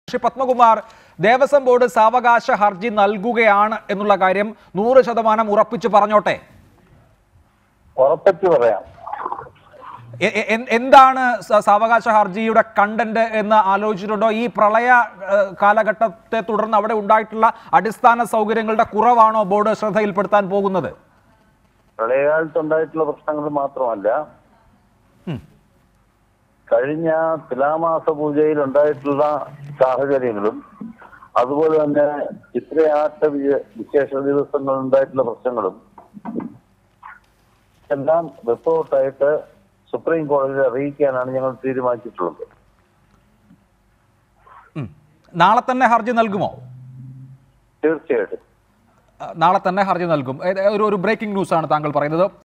Shri Padmakumar Devaswom board സാവകാശ ഹർജി നൽകുകയാണ് എന്നുള്ള കാര്യം നൂറ് ശതമാനം ഉറപ്പിച്ചു പറഞ്ഞോട്ടെ ഉറപ്പിച്ചു പറയാം എ- എ- എൻ- എന്താണ് സ- സാവകാശ ഹർജിയുടെ കണ്ടന്റ് എന്ന് ആലോചിച്ചിട്ടുണ്ടോ ഈ പ്രളയ ഏഹ്, കാലഘട്ടത്തെ തുടർന്ന് അവിടെ ഉണ്ടായിട്ടുള്ള അടിസ്ഥാന സൗകര്യങ്ങളുടെ കുറവാണോ ബോർഡ് ശ്രദ്ധയിൽപ്പെടുത്താൻ പോകുന്നത് പ്രളയകാലത്ത് ഉണ്ടായിട്ടുള്ള പ്രശ്നങ്ങൾ മാത്രമല്ല ഉം. കഴിഞ്ഞ തുലാമാസ പൂജയിൽ ഉണ്ടായിട്ടുള്ള സാഹചര്യങ്ങളും അതുപോലെ തന്നെ ചിത്രയാട്ട വിജ- വിശേഷ ദിവസങ്ങളിൽ ഉണ്ടായിട്ടുള്ള പ്രശ്നങ്ങളും എല്ലാം റിപ്പോർട്ടായിട്ട് സുപ്രീം കോടതിയിൽ അറിയിക്കാനാണ് ഞങ്ങൾ തീരുമാനിച്ചിട്ടുള്ളത് ഉം. നാളെ തന്നെ ഹർജി നൽകുമോ തീർച്ചയായിട്ടും അഹ് നാളെ തന്നെ ഹർജി നൽകും ഏത് ഒരു ഒരു ബ്രേക്കിംഗ് ന്യൂസ് ആണ് താങ്കൾ പറയുന്നത്